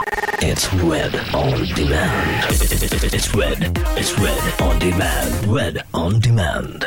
It's Red on Demand. It's Red. It's Red on Demand. Red on Demand.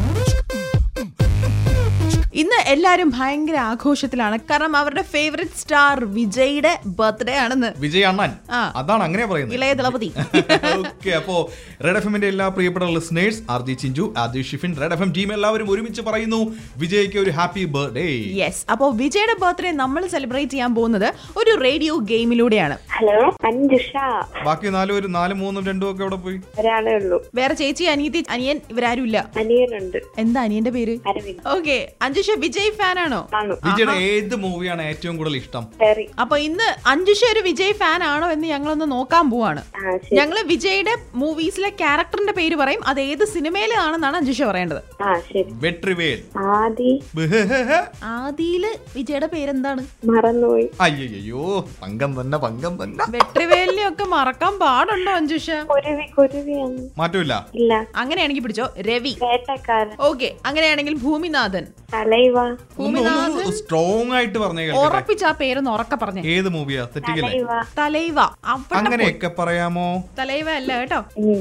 ഇന്ന് എല്ലാരും ഭയങ്കര ആഘോഷത്തിലാണ് കാരണം അവരുടെ ഫേവറേറ്റ് സ്റ്റാർ വിജയുടെ ബർത്ത്ഡേ ആണെന്ന് വിജയ് അണ്ണൻ ആ. അതാണ് അങ്ങനെ പറയുന്നത് ഇളയ ദളപതി ഓക്കെ അപ്പോ റെഡ് എഫ് എമ്മിന്റെ എല്ലാ പ്രിയപ്പെട്ട listeners R J Chinchu Aadi Shifin red F M team എല്ലാവരും ഒരുമിച്ച് പറയുന്നു വിജയ്ക്ക് ഒരു ഹാപ്പി ബർത്ത്ഡേ യെസ് അപ്പോൾ വിജയുടെ ബർത്ത്ഡേ നമ്മൾ സെലിബ്രേറ്റ് ചെയ്യാൻ പോകുന്നത് ഒരു റേഡിയോ ഗെയിമിലൂടെയാണ് ഹലോ അഞ്ജുഷ ബാക്കി നാലും ഒരു നാലും മൂന്നും രണ്ടും ഒക്കെ അവിടെ പോയി ഒരാളേ ഉള്ളൂ വേറെ ചേച്ചി അനിയത്തി അനിയൻ ഇവരാരും ഇല്ല അനിയനുണ്ട് എന്താ അനിയന്റെ പേര് അരവിന്ദ് ഓക്കെ അഞ്ജുഷ വിജയ് ഫാൻ ആണോ ആണു വിജയുടെ ഏത് മൂവിയാണ് ഏറ്റവും കൂടുതൽ ഇഷ്ടം ശരി അപ്പൊ ഇന്ന് അഞ്ജുഷ ഒരു വിജയ് ഫാൻ ആണോ എന്ന് ഞങ്ങളൊന്ന് നോക്കാൻ പോവാണ് ആ ശരി ഞങ്ങള് വിജയുടെ മൂവീസിലെ ക്യാരക്ടറിന്റെ പേര് പറയും അത് ഏത് സിനിമയിലാണെന്നാണ് അഞ്ജുഷ പറയേണ്ടത് ആ ശരി വെട്രിവേൽ ആദി ആദിയില് വിജയുടെ പേരെന്താണ് മറന്നുപോയി അയ്യോ പങ്കം തന്നെ പങ്കം തന്നെ വെട്രിവേലിനെ ഒക്കെ മറക്കാൻ പാടുണ്ടോ അഞ്ജുഷ കുരുവി കുരുവിയാണ് മാറ്റമില്ല ഇല്ല അങ്ങനെയാണെങ്കിൽ പിടിച്ചോ രവി വേട്ടക്കാരൻ ഓക്കെ അങ്ങനെയാണെങ്കിൽ ഭൂമിനാഥൻ തലൈവ ഭൂമിനാഥൻ സ്ട്രോങ് ആയിട്ട് പറഞ്ഞു കേൾക്കട്ടെ ഉറപ്പിച്ച ആ പേരൊന്ന് ഉറക്കെ പറഞ്ഞേ ഏത് മൂവിയാ തെറ്റിക്കില്ലേ തലൈവ തലൈവ അവിടെ പോയി. അങ്ങനെയൊക്കെ പറയാമോ തലൈവ അല്ല കേട്ടോ ഉം.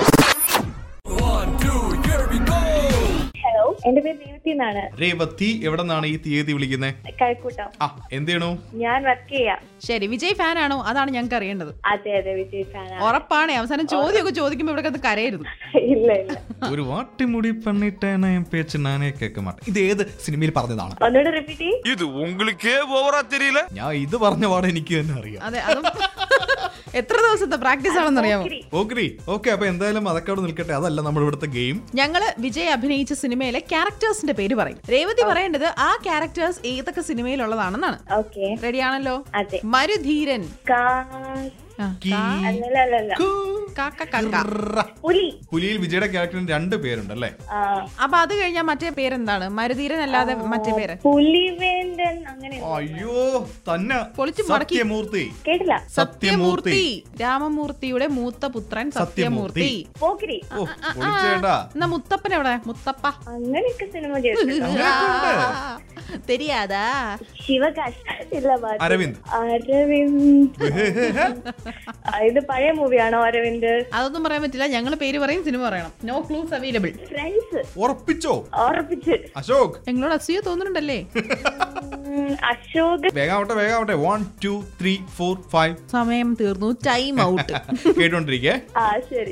ഹലോ എന്റെ പേര് ദീപ്തി എന്നാണ് രേവതി എവിടെ നിന്നാണ് ഈ തീയതി വിളിക്കുന്നത് കഴക്കൂട്ടം ആ എന്ത് ചെയ്യണു ഞാൻ വർക്ക് ചെയ്യാം ശരി വിജയ് ഫാൻ ആണോ അതാണ് ഞങ്ങൾക്ക് അറിയേണ്ടത് അതെ അതെ വിജയ് ഫാനാണ് ഉറപ്പാണേ അവസാനം ചോദ്യമൊക്കെ ചോദിക്കുമ്പോ ഇവിടെ അത് കരയരുത് ഇല്ല ഇല്ല ഒരു വാട്ടിമുടി പണിട്ടേന പേച്ച് നാനേ കേൾക്ക മാട്ട ഇത് ഏത് സിനിമയിൽ പറഞ്ഞതാണ് ഒന്നുകൂടെ റിപ്പീറ്റ് ചെയ്യും இது உங்களுக்கே ஓவரா தெரியல ഞാൻ ഇത് പറഞ്ഞ പാടെ എനിക്ക് തന്നെ അറിയാം അതെ അതും എത്ര ദിവസത്തെ പ്രാക്ടീസ് ആണെന്ന് അറിയാമോ ഓക്കെ ഓക്കെ അപ്പൊ എന്തായാലും അതൊക്കെ അവിടെ നിൽക്കട്ടെ അതല്ല നമ്മുടെ ഇവിടുത്തെ ഗെയിം ഞങ്ങള് വിജയ് അഭിനയിച്ച സിനിമയിലെ ക്യാരക്ടേഴ്സിന്റെ പേര് പറയും രേവതി പറയേണ്ടത് ആ ക്യാരക്ടേഴ്സ് ഏതൊക്കെ സിനിമയിലുള്ളതാണെന്നാണ് ഓക്കെ റെഡി ആണല്ലോ അതെ മരുധീരൻ കാ ആ, അല്ലല്ല അല്ലല്ല കാക്ക കാക്ക പുലി പുലിയിൽ വിജയുടെ ക്യാരക്ടറിന് രണ്ട് പേരുണ്ടല്ലേ ആ അപ്പൊ അത് കഴിഞ്ഞാൽ മറ്റേ പേരെന്താണ് മരുധീരൻ അല്ലാതെ മറ്റേ പേര് പുലിവേണ്ടൻ അങ്ങനെ അയ്യോ തന്നെ പൊളിച്ച് മടക്കി. സത്യമൂർത്തി കേട്ടില്ല സത്യമൂർത്തി രാമമൂർത്തിയുടെ മൂത്ത പുത്രൻ സത്യമൂർത്തി സത്യമൂർത്തി. പോക്കിരി ഓ പൊളിച്ചേട്ടാ എന്നാ മുത്തപ്പൻ എവിടെ മുത്തപ്പ അങ്ങനെയൊക്കെ സിനിമ ചെയ്തിട്ടുണ്ട് അങ്ങനെയൊക്കെ തെരിയാതാ ശിവകാശ് ഇല്ല പാട്ട്. അരവിന്ദ്. അരവിന്ദ് ആ, ഇത് പഴയ മൂവിയാണോ അരവിന്ദ് അതൊന്നും പറയാൻ പറ്റില്ല ഞങ്ങൾ പേര് പറയും സിനിമ പറയണം നോ ക്ലൂസ് അവൈലബിൾ ഫ്രണ്ട്സ് ഉറപ്പിച്ചോ ഓർപ്പിച്ച് അശോക് ഞങ്ങളോട് അസൂയ തോന്നുന്നുണ്ടല്ലേ ഉം, അശോക് വേഗാവട്ടെ വേഗാവട്ടെ one two three four five സമയം തീർന്നു ടൈം ഔട്ട് കേട്ടോണ്ടിരിക്കേ ആ ശരി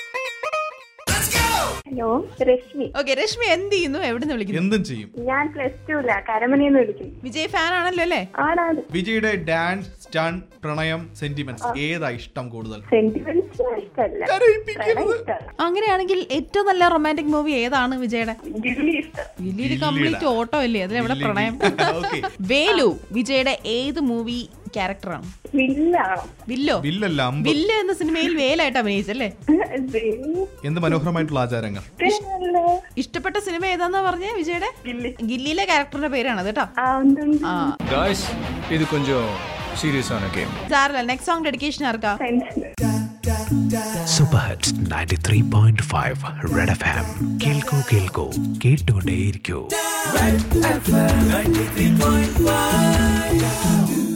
ഹലോ രശ്മി ഓക്കെ രശ്മി എന്ത് ചെയ്യുന്നു എവിടെ നിന്ന് വിളിക്കുന്നു എന്തും ചെയ്യും ഞാൻ പ്ലസ് ടു ഇല്ല കരമനയെന്ന് വിളിക്കും വിജയ് ഫാൻ ആണല്ലോ അല്ലേ ആണാണ് വിജയുടെ ഡാൻസ് സ്റ്റൺ പ്രണയം സെന്റിമെന്റ്സ് ഏതാ ഇഷ്ടം കൂടുതൽ സെന്റിമെന്റ്സ് ഇഷ്ടമല്ല പ്രണയം ഇഷ്ടമല്ല അങ്ങനെയാണെങ്കിൽ ഏറ്റവും നല്ല റൊമാൻറ്റിക് മൂവി ഏതാണ് വിജയുടെ ഗില്ലി ഇഷ്ടം വില്ലിയിൽ കംപ്ലീറ്റ് ഓട്ടോ അല്ലേ അതിലെവിടെ പ്രണയം ഓക്കെ വേലു വിജയുടെ ഏത് മൂവി ക്യാരക്ടറാണ് വില്ലാണോ വില്ലോ ബില്ലല്ല അമ്പ് വില്ല് എന്ന സിനിമയിൽ വേലായിട്ട് അഭിനയിച്ചല്ലേ എന്ത് മനോഹരമായിട്ടുള്ള ആചാരങ്ങൾ വില്ല ഇഷ്ടപ്പെട്ട സിനിമ ഏതാന്നാ പറഞ്ഞേ വിജയുടെ ഗില്ലി ഗില്ലിയിലെ ക്യാരക്ടറിന്റെ പേരാണ് കേട്ടോ ആ ഉണ്ട് ഉണ്ട്. ആ காய்ஸ் இது கொஞ்சம் சீரியஸான கேம் സാറില്ല നെക്സ്റ്റ് സോങ് ഡെഡിക്കേഷൻ ആർക്കാ friends Super Hits 93.5 Red FM. കേൾക്കൂ കേൾക്കൂ കേട്ടുകൊണ്ടേയിരിക്കൂ